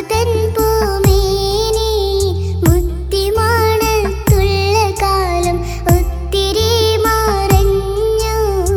ബാപ്പതൻ പൂമേനി മുത്തിമാണത്തുള്ള കാലം ഒത്തിരി മറഞ്ഞു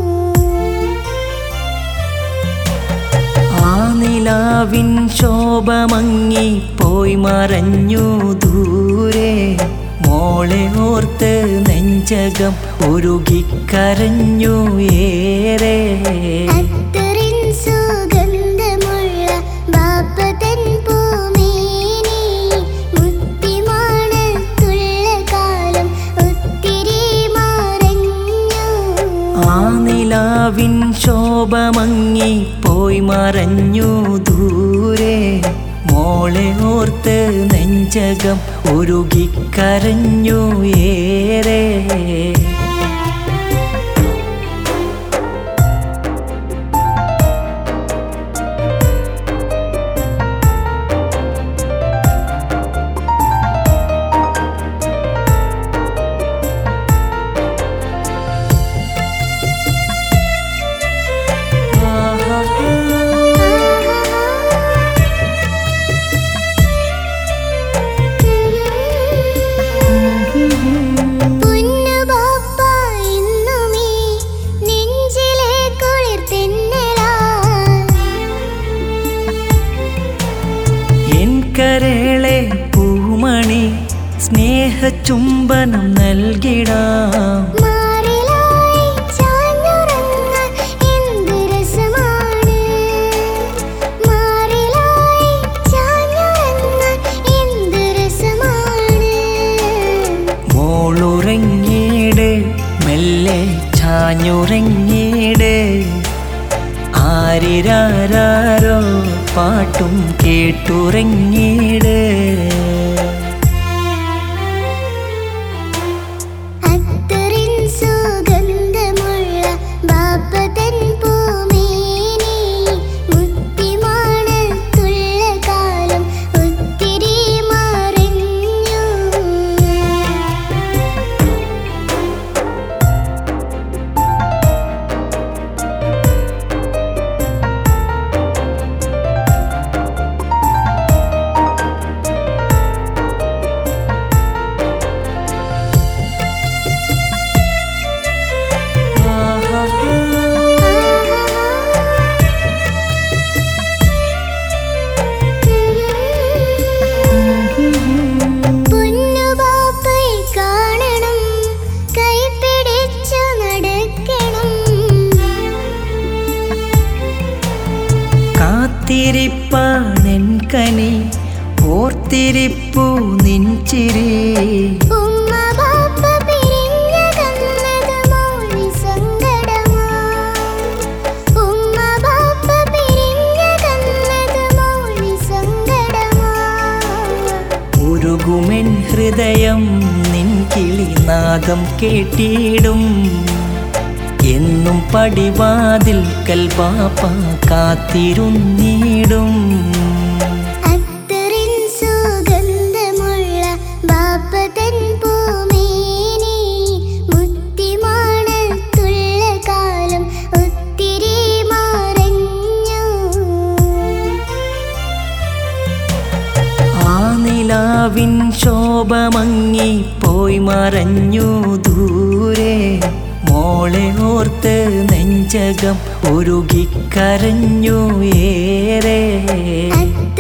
ആ നിലാവിൻ ശോഭമങ്ങി പോയി മറഞ്ഞു ദൂരെ മോളെ ഓർത്ത് നെഞ്ചകം ഉരുകിക്കരഞ്ഞു ഏറെ അത്തറിൻ സുഗന്ധമുള്ള ബാപ്പതൻ പൂമേനി മുത്തിമാണത്തുള്ള കാലം ഒത്തിരി മറഞ്ഞു ആ നിലാവിൻ ശോഭമങ്ങി പോയി മറഞ്ഞു ദൂരെ മോളെ ഓർത്ത് നെഞ്ചകം ഉരുകിക്കരഞ്ഞു ഏറെ പൊന്നു ബാപ്പ ഇന്നുമീ നെഞ്ചിലെ കുളിർതെന്നലാ എൻ കരളെ പൂമണി സ്നേഹചുംബനം നൽകിടാം മാറിലായി ചാഞ്ഞുറങ്ങാൻ എന്ത് രസമാണ് മാറിലായി ചാഞ്ഞുറങ്ങാൻ എന്ത് രസമാണ് മോളുറങ്ങിയിട് മെല്ലെ ചാഞ്ഞുറങ്ങിയിട് ആരിരാരോ പാട്ടും കേട്ടുറങ്ങിയിട് അത്തറിൻ സുഗന്ധമുള്ള ബാപ്പതൻ പൂമേനി മുത്തിമാണത്തുള്ള കാലം ഒത്തിരി മറഞ്ഞു പൊന്നുപാപ്പയെ കാണണം കൈപിടിച്ചു നടക്കണം കാത്തിരിപ്പാണെൻ കനി ഓർത്തിരിപ്പു നിൻചിരി ഉമ്മ ബാപ്പ പിരിഞ്ഞകന്നത് മോളി സങ്കടമാ ഉമ്മ ബാപ്പ പിരിഞ്ഞകന്നത് മോളി സങ്കടമാ ഉരുകുമെൻ ഹൃദയം നിൻ കിളിനാദം കേട്ടിടും എന്നും പടിവാതിൽ കൽപാപ്പ കാത്തിരുന്നിടും അത്തറിൻ സുഗന്ധമുള്ള ബാപ്പതൻ പൂമേനി മുത്തിമാണത്തുള്ള കാലം ഒത്തിരി മറഞ്ഞു ആ നിലാവിൻ ശോഭമങ്ങി പോയി മറഞ്ഞു ദൂരെ മോളെ ഓർത്ത് നെഞ്ചകം ഉരുകിക്കരഞ്ഞു ഏറെ അത്തറിൻ